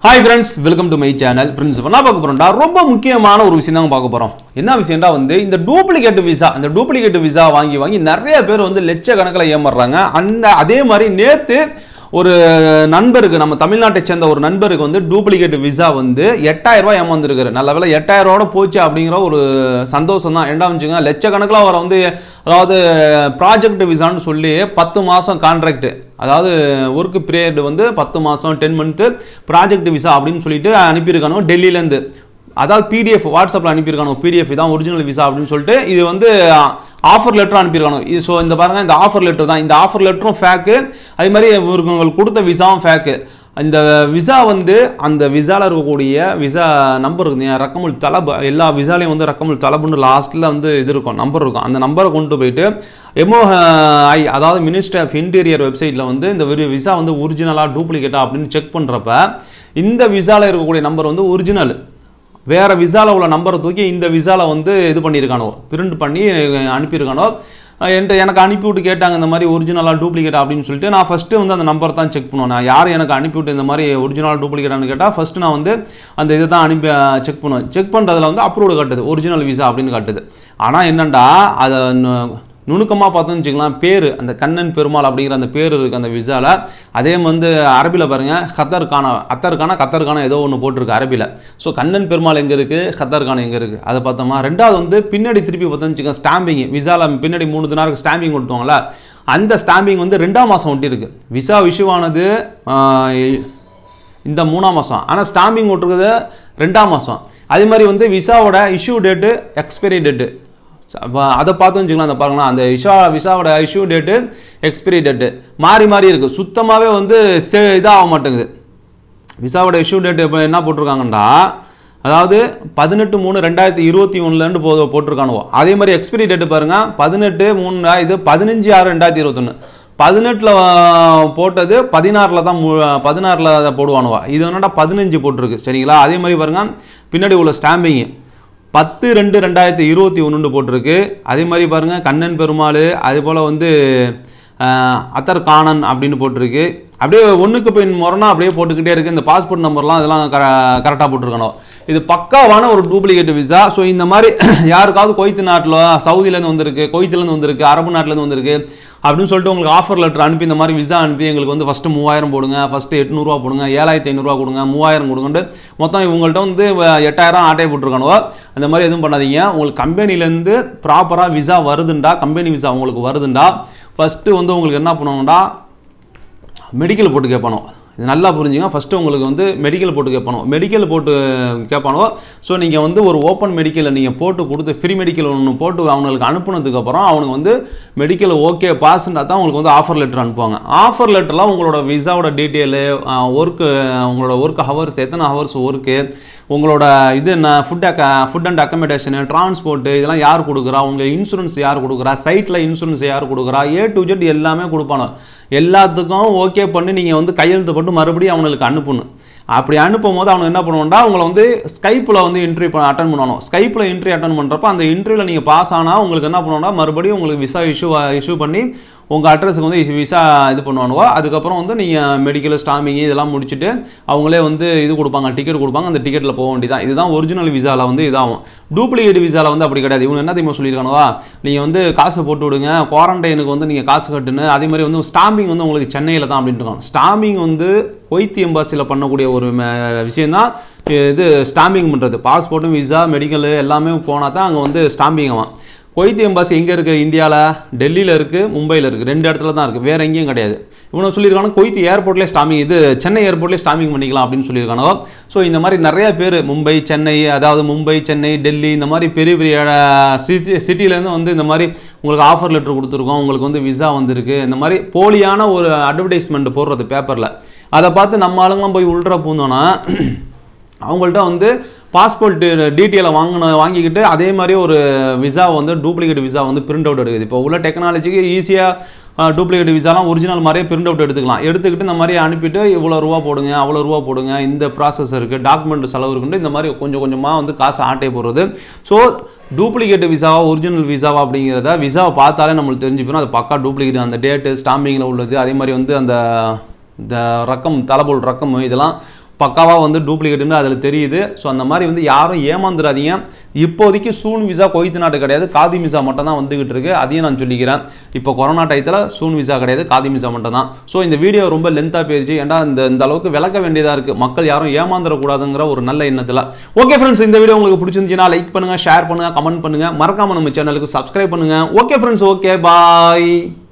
hi friends welcome to my channel friends என்ன பார்க்க போறோம்டா ரொம்ப முக்கியமான ஒரு விஷயம் தான் பார்க்க போறோம் என்ன விஷயம்டா வந்து இந்த டூப்ளிகேட் விசா அந்த டூப்ளிகேட் விசா வாங்கி வாங்கி நிறைய பேர் வந்து லட்சக்கணக்கில் ஏமாறுறாங்க அந்த அதே மாதிரி நேத்து ஒரு நண்பருக்கு நம்ம தமிழ்நாட்டை சேர்ந்த ஒரு நண்பருக்கு வந்து டூப்ளிகேட் விசா வந்து எட்டாயிரம் ரூபாய் ஏமாந்துருக்காரு நல்ல வேலை எட்டாயிரம் ரூபாயோட போச்சு அப்படிங்கிற ஒரு சந்தோஷம் தான் என்ன வச்சுங்க லட்சக்கணக்கில் அவரை வந்து அதாவது ப்ராஜெக்ட் விசான்னு சொல்லி பத்து மாதம் கான்ட்ராக்ட் அதாவது ஒர்க் பீரியட் வந்து பத்து மாதம் டென் மந்த்து ப்ராஜெக்ட் விசா அப்படின்னு சொல்லிட்டு அனுப்பியிருக்கானோ டெல்லியிலேருந்து அதாவது பிடிஎஃப் வாட்ஸ்அப்பில் அனுப்பியிருக்கானோ பிடிஎஃப் இதான் ஒரிஜினல் விசா அப்படின்னு சொல்லிட்டு இது வந்து ஆஃபர் லெட்டர் அனுப்பியிருக்கானோ இது ஸோ இந்த பாருங்க இந்த ஆஃபர் லெட்டர் தான் இந்த ஆஃபர் லெட்டரும் ஃபேக்கு அதே மாதிரி இவருக்கு உங்களுக்கு கொடுத்த விசாவும் ஃபேக்கு இந்த விசா வந்து அந்த விசாவில் இருக்கக்கூடிய விசா நம்பர் இருக்கு ரக்கமுல் தலப் எல்லா விசாலையும் வந்து ரக்கமுல் தலப்புன்னு லாஸ்ட்டில் வந்து இது இருக்கும் நம்பர் இருக்கும் அந்த நம்பரை கொண்டு போயிட்டு எமோ ஐ அதாவது மினிஸ்டர் ஆஃப் இன்டீரியர் வெப்சைட்டில் வந்து இந்த விசா வந்து ஒரிஜினலாக டூப்ளிகேட்டா அப்படின்னு செக் பண்ணுறப்ப இந்த விசாவில் இருக்கக்கூடிய நம்பர் வந்து ஒரிஜினல் வேற விசால உள்ள நம்பரை தூக்கி இந்த விசால வந்து இது பண்ணியிருக்கானோ பிரிண்ட் பண்ணி அனுப்பியிருக்கானோ என்கிட்ட எனக்கு அனுப்பிவிட்டு கேட்டாங்க இந்த மாதிரி ஒரிஜினலாக டூப்ளிகேட் அப்படின்னு சொல்லிட்டு நான் ஃபஸ்ட்டு வந்து அந்த நம்பர் தான் செக் பண்ணுவேன் நான் யார் எனக்கு அனுப்பிவிட்டு இந்த மாதிரி ஒரிஜினல் டூப்ளிகேட்டானு கேட்டால் ஃபஸ்ட்டு நான் வந்து அந்த இதை தான் அனுப்பி செக் பண்ணுவேன் செக் பண்ணுறதுல வந்து அப்ரூவ்டு காட்டுது ஒரிஜினல் விசா அப்படின்னு காட்டுது ஆனால் என்னண்டா அதை நுணுக்கமாக பார்த்தோம்னு வச்சுக்கலாம் பேர் அந்த கண்ணன் பெருமாள் அப்படிங்கிற அந்த பேர் இருக்குது அந்த விசாவில் அதே வந்து அரபியில் பாருங்கள் ஹத்தர்கானா அத்தர்கானா கத்தர்கானா ஏதோ ஒன்று போட்டிருக்கு அரபியில் ஸோ கண்ணன் பெருமாள் எங்கே இருக்குது ஹத்தர்கானா எங்கே இருக்குது அதை பார்த்தோமா ரெண்டாவது வந்து பின்னாடி திருப்பி பார்த்தோம்னு வச்சுக்கோங்க ஸ்டாம்பிங் விசாவில் பின்னாடி மூணு தினாருக்கு ஸ்டாம்பிங் ஒட்டுவாங்களா அந்த ஸ்டாம்பிங் வந்து ரெண்டாம் மாதம் ஒட்டியிருக்கு விசா இஷ்யூவானது இந்த மூணாம் மாதம் ஆனால் ஸ்டாம்பிங் ஒட்டுறது ரெண்டாம் மாதம் அதே மாதிரி வந்து விசாவோட இஷ்யூ டேட்டு எக்ஸ்பைரி டேட்டு அதை பார்த்தோம் வச்சுக்கலாம் அந்த பாருங்களா அந்த விஷா விசாவோட இஷ்யூ டேட்டு எக்ஸ்பைரி டேட்டு மாறி மாறி இருக்குது சுத்தமாகவே வந்து சே இதாக ஆக மாட்டேங்குது விசாவோட இஷ்யூ டேட் இப்போ என்ன போட்டிருக்காங்கண்டா அதாவது பதினெட்டு மூணு ரெண்டாயிரத்தி இருபத்தி ஒன்றுலேருந்து போ போட்டிருக்கானுவோ அதே மாதிரி எக்ஸ்பைரி டேட்டு பாருங்கள் பதினெட்டு மூணு இது பதினஞ்சு ஆறு ரெண்டாயிரத்தி இருபத்தொன்று பதினெட்டில் போட்டது பதினாறில் தான் பதினாறில் அதை போடுவானுவா இது என்னடா பதினஞ்சு போட்டிருக்கு சரிங்களா அதே மாதிரி பாருங்கள் பின்னாடி உள்ள ஸ்டாம்பிங்கு பத்து ரெண்டு ரெண்டாயிரத்தி இருபத்தி ஒன்று போட்டிருக்கு அதே மாதிரி பாருங்கள் கண்ணன் பெருமாள் அதே போல் வந்து அத்தர் காணன் அப்படின்னு போட்டிருக்கு அப்படியே ஒன்றுக்கு பின் முரணா அப்படியே போட்டுக்கிட்டே இருக்குது இந்த பாஸ்போர்ட் நம்பர்லாம் இதெல்லாம் கர கரெக்டாக போட்டிருக்கணும் இது பக்காவான ஒரு டூப்ளிகேட் விசா ஸோ இந்த மாதிரி யாருக்காவது கொய்த்து நாட்டில் சவுதியிலேருந்து வந்திருக்கு கொய்த்துலேருந்து வந்திருக்கு அரபு நாட்டிலேருந்து வந்திருக்கு அப்படின்னு சொல்லிட்டு உங்களுக்கு ஆஃபர் லெட்டர் அனுப்பி இந்த மாதிரி விசா அனுப்பி எங்களுக்கு வந்து ஃபஸ்ட்டு மூவாயிரம் போடுங்க ஃபஸ்ட்டு எட்நூறுவா போடுங்க ஏழாயிரத்தி ஐநூறுரூவா கொடுங்க மூவாயிரம் கொடுங்கன்ட்டு மொத்தம் இவங்கள்ட்ட வந்து எட்டாயிரம் ஆட்டையை போட்டிருக்கானோ அந்த மாதிரி எதுவும் பண்ணாதீங்க உங்களுக்கு கம்பெனிலேருந்து ப்ராப்பராக விசா வருதுண்டா கம்பெனி விசா உங்களுக்கு வருதுண்டா ஃபஸ்ட்டு வந்து உங்களுக்கு என்ன பண்ணுவாங்கடா மெடிக்கல் போட்டு கேட்பானோ இது நல்லா புரிஞ்சுங்க ஃபஸ்ட்டு உங்களுக்கு வந்து மெடிக்கல் போட்டு கேட்பானோ மெடிக்கல் போட்டு கேட்பானோ ஸோ நீங்கள் வந்து ஒரு ஓப்பன் மெடிக்கலில் நீங்கள் போட்டு கொடுத்து ஃப்ரீ மெடிக்கல் ஒன்று போட்டு அவங்களுக்கு அனுப்புனதுக்கப்புறம் அவனுக்கு வந்து மெடிக்கல் ஓகே பாஸ்ன்றா தான் உங்களுக்கு வந்து ஆஃபர் லெட்டர் அனுப்புவாங்க ஆஃபர் லெட்டரில் உங்களோட விசாவோட டீட்டெயிலு ஒர்க்கு உங்களோட ஒர்க் ஹவர்ஸ் எத்தனை ஹவர்ஸ் ஒர்க்கு உங்களோட இது என்ன ஃபுட் அக்க ஃபுட் அண்ட் அக்கமடேஷனு டிரான்ஸ்போர்ட்டு இதெல்லாம் யார் கொடுக்குறா உங்கள் இன்சூரன்ஸ் யார் கொடுக்குறா சைட்டில் இன்சூரன்ஸ் யார் கொடுக்குறா ஏ டு ஜெட் எல்லாமே கொடுப்பானோ எல்லாத்துக்கும் ஓகே பண்ணி நீங்கள் வந்து கையெழுத்து போட்டு மறுபடியும் அவனுக்கு அனுப்பணும் அப்படி அனுப்பும் போது அவனுக்கு என்ன பண்ணுவோம்டா உங்களை வந்து ஸ்கைப்பில் வந்து இன்ட்ரி அட்டன் பண்ணணும் ஸ்கைப்பில் இன்ட்ரி அட்டன் பண்ணுறப்ப அந்த இன்டர்வியூவில் நீங்கள் பாஸ் ஆனால் உங்களுக்கு என்ன பண்ணுவோம்னா மறுபடியும் உங்களுக்கு விசா இஷ்யூ இஷ்யூ பண்ணி உங்கள் அட்ரஸுக்கு வந்து விசா இது பண்ணுவானுவோ அதுக்கப்புறம் வந்து நீங்கள் மெடிக்கல் ஸ்டாம்பிங் இதெல்லாம் முடிச்சுட்டு அவங்களே வந்து இது கொடுப்பாங்க டிக்கெட் கொடுப்பாங்க அந்த டிக்கெட்டில் போக வேண்டியதான் இதுதான் ஒரிஜினல் விசாவில் வந்து இதாகும் டூப்ளிகேட் விசாவில் வந்து அப்படி கிடையாது இவங்க என்ன தெரியுமா சொல்லியிருக்கானுவா நீங்கள் வந்து காசு போட்டு விடுங்க குவாரண்டைனுக்கு வந்து நீங்கள் காசு கட்டுன்னு அதே மாதிரி வந்து ஸ்டாம்பிங் வந்து உங்களுக்கு சென்னையில் தான் அப்படின்ட்டு இருக்காங்க ஸ்டாம்பிங் வந்து கொய்த்தி எம்பாசியில் பண்ணக்கூடிய ஒரு விஷயம் தான் இது ஸ்டாம்பிங் பண்ணுறது பாஸ்போர்ட்டும் விசா மெடிக்கல் எல்லாமே போனால் தான் அங்கே வந்து ஸ்டாம்பிங் ஆகும் கொய்த் எம்பாசி எங்கே இருக்குது இந்தியாவில் டெல்லியில் இருக்குது மும்பையில் இருக்குது ரெண்டு இடத்துல தான் இருக்குது வேறு எங்கேயும் கிடையாது இவனை சொல்லியிருக்காங்க கொய்த் ஏர்போர்ட்லேயே ஸ்டாமிங் இது சென்னை ஏர்போர்ட்லேயே ஸ்டாமிங் பண்ணிக்கலாம் அப்படின்னு சொல்லியிருக்கானோ ஸோ இந்த மாதிரி நிறைய பேர் மும்பை சென்னை அதாவது மும்பை சென்னை டெல்லி இந்த மாதிரி பெரிய பெரிய சிட்டி சிட்டிலேருந்து வந்து இந்த மாதிரி உங்களுக்கு ஆஃபர் லெட்டர் கொடுத்துருக்கோம் உங்களுக்கு வந்து விசா வந்திருக்கு இந்த மாதிரி போலியான ஒரு அட்வர்டைஸ்மெண்ட் போடுறது பேப்பரில் அதை பார்த்து நம்ம ஆளுங்களாம் போய் உள்ற பூந்தோன்னா அவங்கள்ட்ட வந்து பாஸ்போர்ட் டீட்டெயிலை வாங்கின வாங்கிக்கிட்டு அதே மாதிரி ஒரு விசா வந்து டூப்ளிகேட் விசா வந்து பிரிண்ட் அவுட் எடுக்குது இப்போ உள்ள டெக்னாலஜிக்கு ஈஸியாக டூப்ளிகேட் விசாலாம் ஒரிஜினல் மாதிரியே பிரிண்ட் அவுட் எடுத்துக்கலாம் எடுத்துக்கிட்டு இந்த மாதிரி அனுப்பிட்டு இவ்வளோ ரூபா போடுங்க அவ்வளோ ரூபா போடுங்க இந்த ப்ராசஸ் இருக்குது டாக்குமெண்ட் செலவு இருக்குன்ட்டு இந்த மாதிரி கொஞ்சம் கொஞ்சமாக வந்து காசு ஆட்டை போடுறது ஸோ டூப்ளிகேட் விசாவா ஒரிஜினல் விசாவா அப்படிங்கிறத விசாவை பார்த்தாலே நம்மளுக்கு தெரிஞ்சுக்கணும் அது பக்கா டூப்ளிகேட் அந்த டேட்டு ஸ்டாம்பிங்கில் உள்ளது அதே மாதிரி வந்து அந்த இந்த ரக்கம் தலபோல் ரக்கம் இதெல்லாம் பக்காவாக வந்து டூப்ளிகேட்னு அதில் தெரியுது ஸோ அந்த மாதிரி வந்து யாரும் ஏமாந்துடாதீங்க இப்போதைக்கு சூன் விசா கொய்த்து நாட்டு கிடையாது காதி விசா மட்டும் தான் வந்துகிட்டு இருக்கு அதையும் நான் சொல்லிக்கிறேன் இப்போ கொரோனா டயத்தில் சூன் விசா கிடையாது காதி விசா மட்டும் தான் ஸோ இந்த வீடியோ ரொம்ப லென்த்தாக போயிருச்சு ஏன்டா இந்த இந்த அளவுக்கு விளக்க வேண்டியதாக இருக்குது மக்கள் யாரும் ஏமாந்துடக்கூடாதுங்கிற ஒரு நல்ல எண்ணத்தில் ஓகே ஃப்ரெண்ட்ஸ் இந்த வீடியோ உங்களுக்கு பிடிச்சிருந்துச்சுன்னா லைக் பண்ணுங்க ஷேர் பண்ணுங்க கமெண்ட் பண்ணுங்க மறக்காம நம்ம சேனலுக்கு சப்ஸ்கிரைப் பண்ணுங்க ஓகே ஃப்ரெண்ட்ஸ் ஓகே பாய்